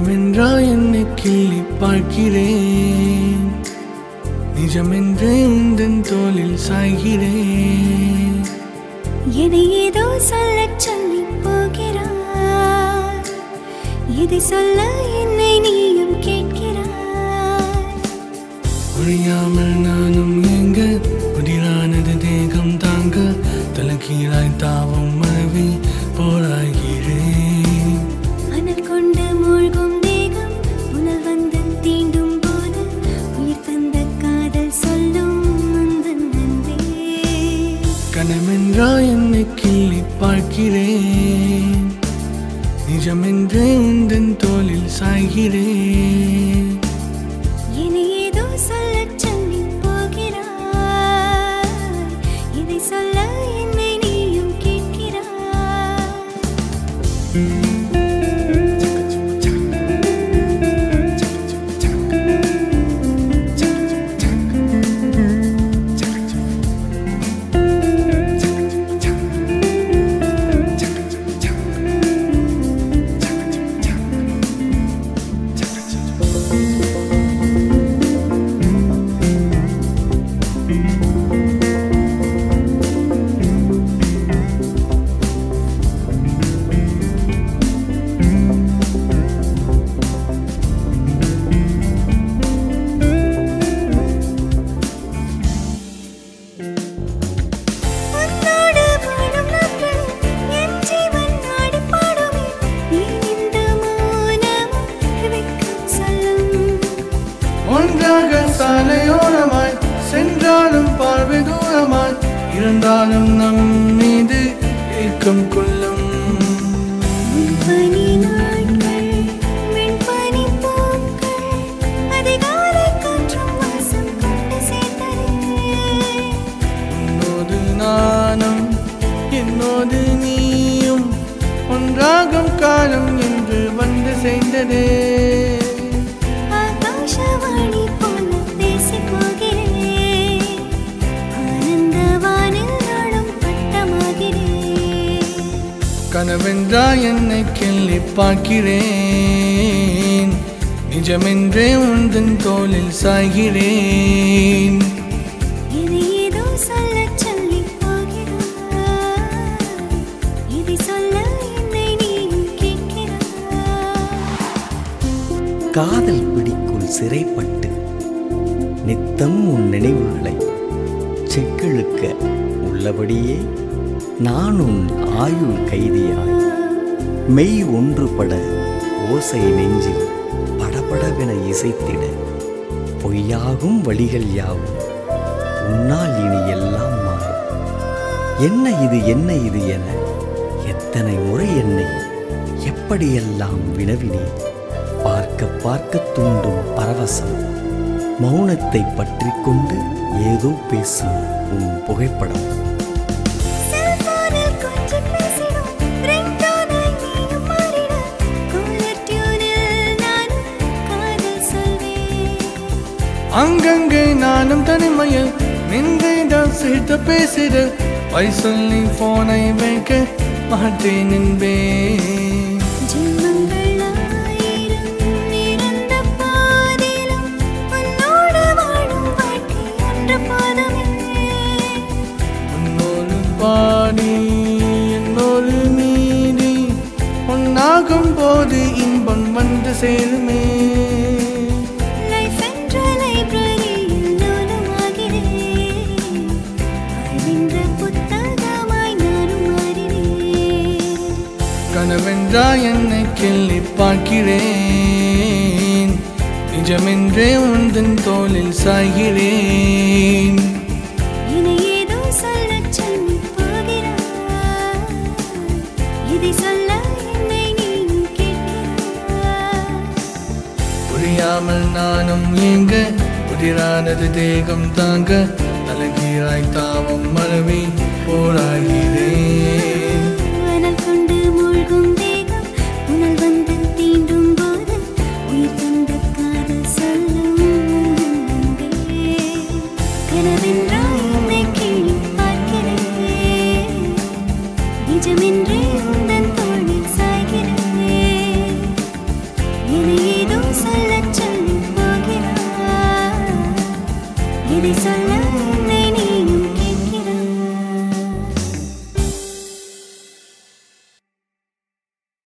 கனவென்றா என்னை கிள்ளி பார்க்கிறேன் நிஜமென்றே உந்தன் தோளில் சாய்கிறேன் எதை ஏதோ சொல்லச் சொல்லி போகிறாய் இதை சொல்ல என்னை நீயும் கேட்கிறாய் ஒழியாமல் நானும் எங்க புதிரானது தேகம் தாங்க தலைகீழாய் தாவும் மனவி போராகிறேன் அனல் கொண்டு மூழ்கும் தேகம் புனல் வந்து தீண்டும் போது உயிர் தந்த காதல் சொல்லும் அந்த நன்றே கனமென்றா என்னை கிள்ளி பார்க்கிறேன் நிஜமென்றே உந்தன் தோளில் சாய்கிறேன் என்னை ஏதோ சொல்லச் சொல்லி போகிறாய் இதை சொல்ல என்னை நீயும் கேட்கிறாய் உன்னோடு வாழும் நாட்கள் என் ஜீவன் நாடி பாடுமே ஏன் இந்த மௌனம் வெட்கம் சொல்லும் ஒன்றாக சாலையோரமாய் சென்றாலும் பார்வை தூரமாய் இருந்தாலும் நம் மீது ஏக்கம் கொள்ளும் பனி நாட்கள் வெண்பனி பூக்கள் அதிகாலை காற்றும் வாசம் கொண்டு சேர்த்ததே உன்னோடு நானும் என்னோடு நீயும் ஒன்றாகும் காலம் என்று வந்து சேர்ந்ததே ஆகாஷவாணி போல பேசிப் போகிறேன் ஆனந்த வானில் நாடும் பட்டமாகிறேன் கனவென்றா என்னை கிள்ளி பார்க்கிறேன் நிஜமென்றே உந்தன் தோளில் சாய்கிறேன் இது ஏதோ சொல்லச் சொல்லி போகிறாய் இதை சொல்ல என்னை நீயும் கேட்கிறாய் காதல் பிடிக்குள் சிறைப்பட்டு நித்தம் உன் நினைவுகளை செக்கிழுக்க உள்ளபடியே நான் உன் ஆயுள் கைதியாய் மெய் ஒன்றுபட ஓசை நெஞ்சில் படபடவென இசைத்திட பொய்யாகும் வழிகள் யாவும் உன்னால் இனி எல்லாம் மாறும் என்ன இது என்ன இது என எத்தனை முறை என்னை எப்படியெல்லாம் வினவினேன் பார்க்க பார்க்க தூண்டும் பரவசம் மௌனத்தை பற்றி கொண்டு ஏதோ பேசும் உன் புகைப்படம் செல்போனில் கொஞ்சம் பேசிடும் ரிங்டோனாய் நீயும் மாறிட காலர் டியூனில் நானும் காதல் சொல்வேன் அங்கங்கே நானும் தனிமையில் நின்றுதான் சேர்த்து பேசிட பை சொல்லி போனை வைக்க மாட்டேன் என்பேன் ஜென்மங்கள் ஆயிரம் இழந்த போதிலும் உன்னோடு வாழும் வாழ்க்கை ஒன்று போதுமே உன்னோடு பாடி என்னோடு மீறி ஒன்னாகும் போது இன்பம் வந்து சேருமே லைஃப் என்ற லைப்ரரியில் நூலுமாகிறேன் அறிவின்ற புத்தகமாய் நானும் மாறினேன் கனவென்றா என்னை கிள்ளி பார்க்கிறேன் நிஜமென்றே உந்தன் தோளில் சாய்கிறேன் என்னை ஏதோ சொல்லச் சொல்லி போகிறாய் இதை சொல்ல என்னை நீயும் கேட்கிறாய் புரியாமல் நானும் ஏங்க புதிரானது தேகம் தாங்க தலைகீழாய் தாவும் மரவி போராகிறேன் அனல் கொண்டு மூழ்கும் தேகம் புனல் வந்து தீண்டும் போது உயிர் தந்த காதல் சொல்லும் அன்பே. கனவென்றால் என்னை கிள்ளி பார்க்கிறேன் நிஜமென்றே உந்தன் தோளில் சாய்கிறேன் என்னை சொல்லும்